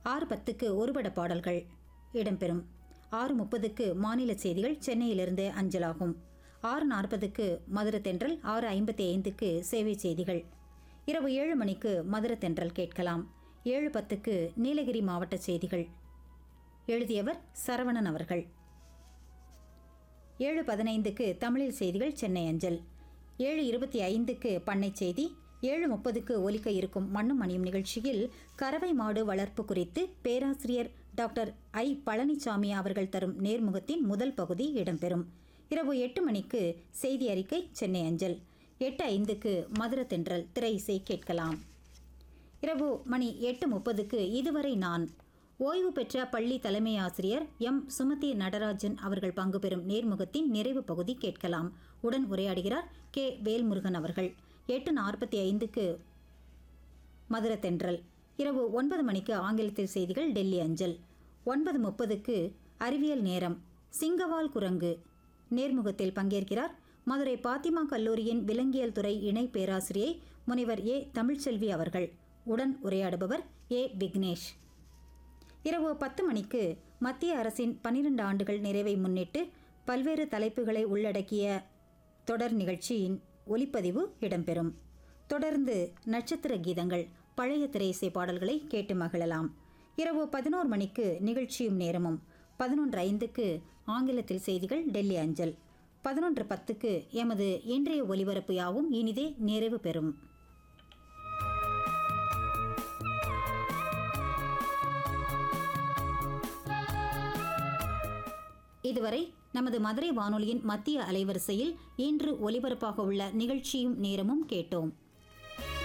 ஆறு பத்துக்கு ஒருபட பாடல்கள் இடம்பெறும் ஆறு முப்பதுக்கு மாநில செய்திகள் சென்னையிலிருந்து அஞ்சலாகும் ஆறு நாற்பதுக்கு மதுர தென்றல் ஆறு ஐம்பத்தி ஐந்துக்கு சேவை செய்திகள் இரவு ஏழு மணிக்கு மதுர தென்றல் கேட்கலாம் ஏழு பத்துக்கு நீலகிரி மாவட்ட செய்திகள் எழுதியவர் சரவணன் அவர்கள் ஏழு பதினைந்துக்கு தமிழில் செய்திகள் சென்னை அஞ்சல் ஏழு இருபத்தி ஐந்துக்கு பண்ணை செய்தி ஏழு முப்பதுக்கு ஒலிக்க இருக்கும் மண்ணும் மணியும் நிகழ்ச்சியில் கறவை மாடு வளர்ப்பு குறித்து பேராசிரியர் டாக்டர் ஐ பழனிசாமி அவர்கள் தரும் நேர்முகத்தின் முதல் பகுதி இடம்பெறும் இரவு எட்டு மணிக்கு செய்தி அறிக்கை சென்னை அஞ்சல் எட்டு ஐந்துக்கு மதுர தென்றல் திரை இசை கேட்கலாம் இரவு மணி எட்டு முப்பதுக்கு இதுவரை நான் ஓய்வு பெற்ற பள்ளி தலைமை ஆசிரியர் எம் சுமதி நடராஜன் அவர்கள் பங்கு பெறும் நேர்முகத்தின் நிறைவு பகுதி கேட்கலாம் உடன் உரையாடுகிறார் கே வேல்முருகன் அவர்கள் எட்டு நாற்பத்தி ஐந்துக்கு மதுர தென்றல் இரவு ஒன்பது மணிக்கு ஆங்கிலத்தில் செய்திகள் டெல்லி அஞ்சல் ஒன்பது முப்பதுக்கு அறிவியல் நேரம் சிங்கவால் குரங்கு நேர்முகத்தில் பங்கேற்கிறார் மதுரை பாத்திமா கல்லூரியின் விலங்கியல் துறை இணை பேராசிரியை முனைவர் ஏ தமிழ்ச்செல்வி அவர்கள் உடன் உரையாடுபவர் ஏ விக்னேஷ் இரவு பத்து மணிக்கு மத்திய அரசின் பன்னிரண்டு ஆண்டுகள் நிறைவை முன்னிட்டு பல்வேறு தலைப்புகளை உள்ளடக்கிய தொடர் நிகழ்ச்சியின் ஒலிப்பதிவு இடம்பெறும் தொடர்ந்து நட்சத்திர கீதங்கள் பழைய திரையிசை பாடல்களை கேட்டு மகிழலாம் இரவு பதினோரு மணிக்கு நிகழ்ச்சியும் நேரமும் பதினொன்று ஐந்துக்கு ஆங்கிலத்தில் செய்திகள் டெல்லி அஞ்சல் பதினொன்று பத்துக்கு எமது இன்றைய ஒலிபரப்பு யாவும் இனிதே நிறைவு பெறும் இதுவரை நமது மதுரை வானொலியின் மத்திய அலைவரிசையில் இன்று ஒலிபரப்பாக உள்ள நிகழ்ச்சியும் நேரமும் கேட்டோம்